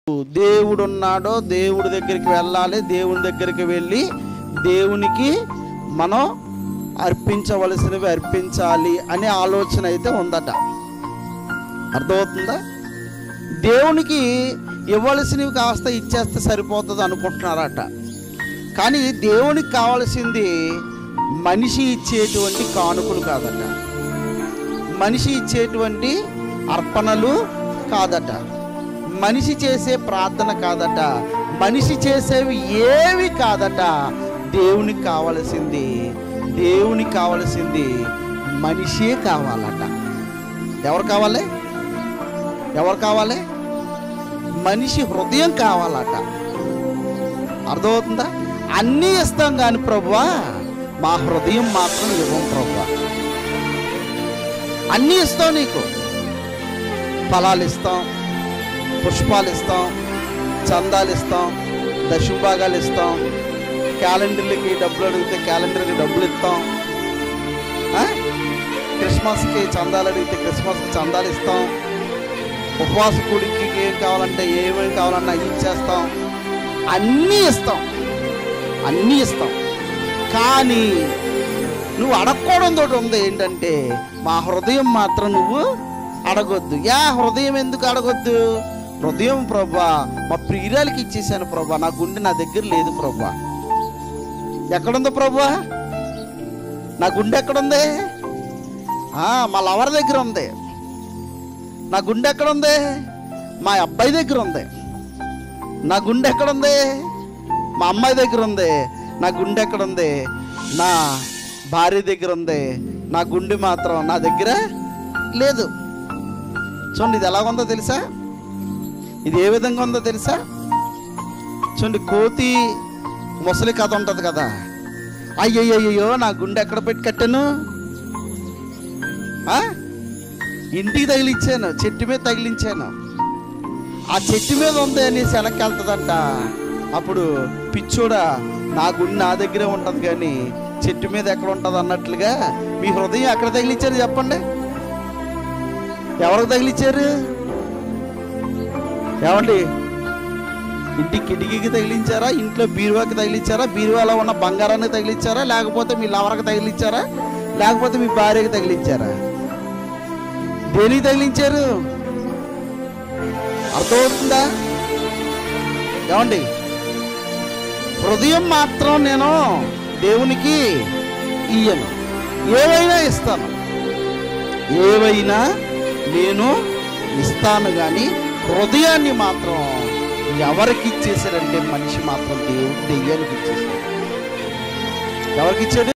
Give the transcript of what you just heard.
దేవుడు ఉన్నాడో దేవుడి దగ్గరికి వెళ్ళాలి దేవుని దగ్గరికి వెళ్ళి దేవునికి మనం అర్పించవలసినవి అర్పించాలి అనే ఆలోచన అయితే ఉందట అర్థమవుతుందా దేవునికి ఇవ్వవలసినవి కాస్త ఇచ్చేస్తే సరిపోతుంది అనుకుంటున్నారట కానీ దేవునికి కావాల్సింది మనిషి ఇచ్చేటువంటి కానుకలు కాదట మనిషి ఇచ్చేటువంటి అర్పణలు కాదట మనిషి చేసే ప్రార్థన కాదట మనిషి చేసేవి ఏవి కాదట దేవునికి కావలసింది దేవునికి కావలసింది మనిషే కావాలట ఎవరు కావాలి ఎవరు కావాలి మనిషి హృదయం కావాలట అర్థమవుతుందా అన్నీ ఇస్తాం కానీ ప్రభువా మా హృదయం మాత్రం ఇవ్వం ప్రభువా అన్నీ ఇస్తాం నీకు ఫలాలు ఇస్తాం పుష్పాలు ఇస్తాం చందాలు ఇస్తాం దశభాగాలు ఇస్తాం క్యాలెండర్లకి డబ్బులు అడిగితే క్యాలెండర్కి డబ్బులు ఇస్తాం ఆ? క్రిస్మస్కి చందాలు అడిగితే క్రిస్మస్కి చందాలు ఇస్తాం ఉపవాస కూడికి ఏం కావాలంటే ఏమేమి కావాలన్నా అవి ఇచ్చేస్తాం అన్నీ ఇస్తాం అన్నీ ఇస్తాం కానీ నువ్వు అడగకూడదు ఒకటి ఉంది ఏంటంటే మా హృదయం మాత్రం నువ్వు అడగొద్దు యా హృదయం ఎందుకు అడగొద్దు హృదయం ప్రభా మా ప్రియురాలకి ఇచ్చేసాను ప్రభా నా గుండె నా దగ్గర లేదు ప్రభా ఎక్కడుంది ప్రభా నా గుండె ఎక్కడుంది ఆ, మా లవర్ దగ్గర ఉంది నా గుండె ఎక్కడుంది మా అబ్బాయి దగ్గర ఉంది నా గుండె ఎక్కడుంది మా అమ్మాయి దగ్గర ఉంది నా గుండె ఎక్కడుంది నా భార్య దగ్గర ఉంది నా గుండె మాత్రం నా దగ్గర లేదు చూడండి ఇది ఎలాగుందో తెలుసా ఇది ఏ విధంగా ఉందో తెలుసా చూడండి కోతి ముసలి కథ ఉంటుంది కదా అయ్యయ్యో నా గుండె ఎక్కడ పెట్టి కట్టాను ఆ? ఇంటికి తగిలించాను చెట్టు మీద తగిలించాను ఆ చెట్టు మీద ఉంది అని వెనక్కి వెళ్తుందంట అప్పుడు పిచ్చోడా నా గుండె నా దగ్గరే ఉంటుంది కానీ చెట్టు మీద ఎక్కడ ఉంటుంది అన్నట్లుగా మీ హృదయం ఎక్కడ తగిలించారు చెప్పండి ఎవరికి తగిలించారు ఏమండి ఇంటి కిటికీకి తగిలించారా ఇంట్లో బీరువాకి తగిలించారా బీరువాలో ఉన్న బంగారాన్ని తగిలించారా లేకపోతే మీ లవరకు తగిలించారా లేకపోతే మీ భార్యకి తగిలించారా దేనికి తగిలించారు అర్థమవుతుందా ఏమండి హృదయం మాత్రం నేను దేవునికి ఇయ్యను ఏవైనా ఇస్తాను ఏవైనా నేను ఇస్తాను కానీ హృదయాన్ని మాత్రం ఎవరికి ఇచ్చేసారంటే మనిషి మాత్రం దేవుడు దెయ్యానికి ఇచ్చేసాడు ఎవరికి ఇచ్చాడు